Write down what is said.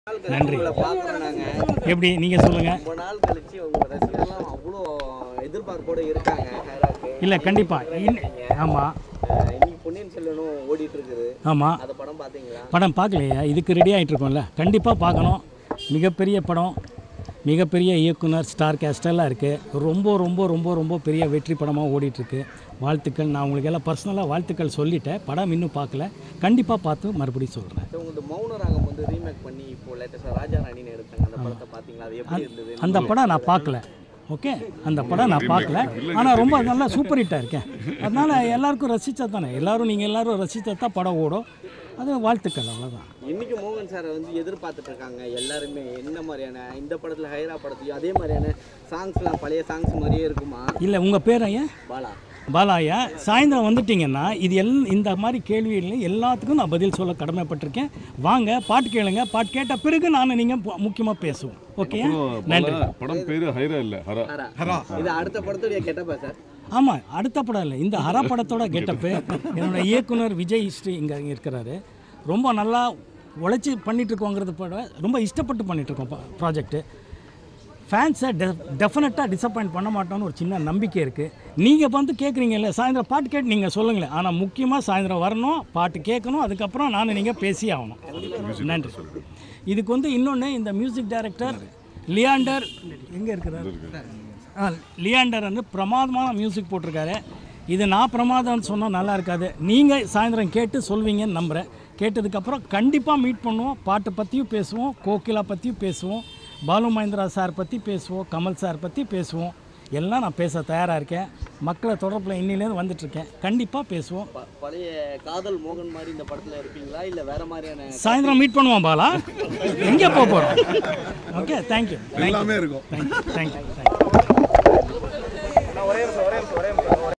நன்றி உங்களை பார்க்குறோம் நாங்க எப்படி நீங்கள் சொல்லுங்கள் ரொம்ப நாள் கழிச்சு உங்க ரசிகர்லாம் அவ்வளோ எதிர்பார்ப்போட இருக்காங்க ஹைராக்கு இல்லை கண்டிப்பாக ஆமாம் அஹ் இன்னைக்கு பொன்னியின் செல்வனும் ஓடிட்டு இருக்குது ஆமாம் அந்த படம் பாத்தீங்களா படம் பார்க்கலையா இதுக்கு ரெடி ஆகிட்டு இருக்கோம்ல கண்டிப்பாக பார்க்கணும் மிகப்பெரிய படம் மிகப்பெரிய இயக்குனர் ஸ்டார் கேஸ்ட் எல்லாம் இருக்குது ரொம்ப ரொம்ப ரொம்ப ரொம்ப பெரிய வெற்றி படமாக ஓடிட்டுருக்கு வாழ்த்துக்கள் நான் உங்களுக்கு எல்லாம் பர்சனலாக வாழ்த்துக்கள் சொல்லிட்டேன் படம் இன்னும் பார்க்கல கண்டிப்பாக பார்த்து மறுபடியும் சொல்கிறேன் சரி, உங்க மௌன ராகம் வந்து ரீமேக் பண்ணி இப்போ லேட்டஸ்டாக ராஜா ராணின்னு எடுத்தாங்க அந்த படத்தை பாத்தீங்களா அது எப்படி இருந்தது அந்த படம் நான் பார்க்கல ஓகே அந்த படம் நான் பார்க்கல ஆனால் ரொம்ப நல்லா சூப்பர் ஹிட்டாக இருக்கேன் அதனால் எல்லாருக்கும் ரசித்தா தானே எல்லாரும் நீங்கள் எல்லாரும் ரசித்தா தான் படம் ஓடும் அது வாழ்த்துக்கள் அவ்வளோதான் இன்னைக்கு மோகன் சாரை வந்து எதிர்பார்த்துட்டு இருக்காங்க எல்லாருமே என்ன மாதிரியான இந்த படத்துல ஹைரா படத்துலயும் அதே மாதிரியான சாங்ஸ்லாம் பழைய சாங்ஸ் மாதிரியே இருக்குமா இல்லை உங்கள் பேர் ஐயா பாலா பாலாயா சாயந்தரம் வந்துட்டீங்கன்னா இது எல் இந்த மாதிரி கேள்விகள் எல்லாத்துக்கும் நான் பதில் சொல்ல கடமைப்பட்டிருக்கேன் வாங்க பாட்டு கேளுங்க பாட்டு கேட்ட பிறகு நான் நீங்கள் முக்கியமாக பேசுவோம் ஓகே நன்றி பல- படம் பேரு ஹைரா இல்ல ஹரா ஹரா இது அடுத்த படத்துடைய கெட்டப்பா சார் ஆமாம் அடுத்த படம் இல்லை இந்த ஹரா படத்தோட கெட்டப்பு என்னோட இயக்குனர் விஜய் ஸ்ரீ இங்கே இருக்கிறாரு ரொம்ப நல்லா உழைச்சி பண்ணிட்டு இருக்கோங்கிறது போட ரொம்ப இஷ்டப்பட்டு பண்ணிட்டு இருக்கோம் ப்ராஜெக்ட்டு ஃபேன்ஸை டெ டெஃபினட்டாக டிசப்பாயிண்ட் பண்ண மாட்டோம்னு ஒரு சின்ன நம்பிக்கை இருக்குது நீங்கள் வந்து கேட்குறீங்கல்ல சாயந்தரம் பாட்டு கேட்டு நீங்கள் சொல்லுங்களேன் ஆனால் முக்கியமாக சாயந்தரம் வரணும் பாட்டு கேட்கணும் அதுக்கப்புறம் நான் நீங்கள் பேசி ஆகணும் நன்றி இதுக்கு வந்து இன்னொன்று இந்த மியூசிக் டைரக்டர் லியாண்டர் எங்கே இருக்கிறார் ஆ லியாண்டர் வந்து பிரமாதமான மியூசிக் போட்டிருக்காரு இது நான் பிரமாதம்னு சொன்னால் நல்லா இருக்காது நீங்கள் சாயந்தரம் கேட்டு சொல்வீங்கன்னு நம்புகிறேன் கேட்டதுக்கப்புறம் கண்டிப்பாக மீட் பண்ணுவோம் பாட்டை பற்றியும் பேசுவோம் கோகிலா பற்றியும் பேசுவோம் பாலு மகேந்திரா சார் பற்றி பேசுவோம் கமல் சார் பற்றி பேசுவோம் எல்லாம் நான் பேச தயாராக இருக்கேன் மக்களை தொடர்பில் இன்னிலேருந்து வந்துட்டுருக்கேன் கண்டிப்பாக பேசுவோம் ப- பழைய காதல் மோகன் மாதிரி இந்த படத்துல இருப்பீங்களா இல்ல வேற மாதிரியான சாயந்தரம் மீட் பண்ணுவோம் பாலா எங்கே போக போகிறோம் ஓகே தேங்க்யூ எல்லாமே இருக்கும் தேங்க்யூ தேங்க்யூ தேங்க்யூ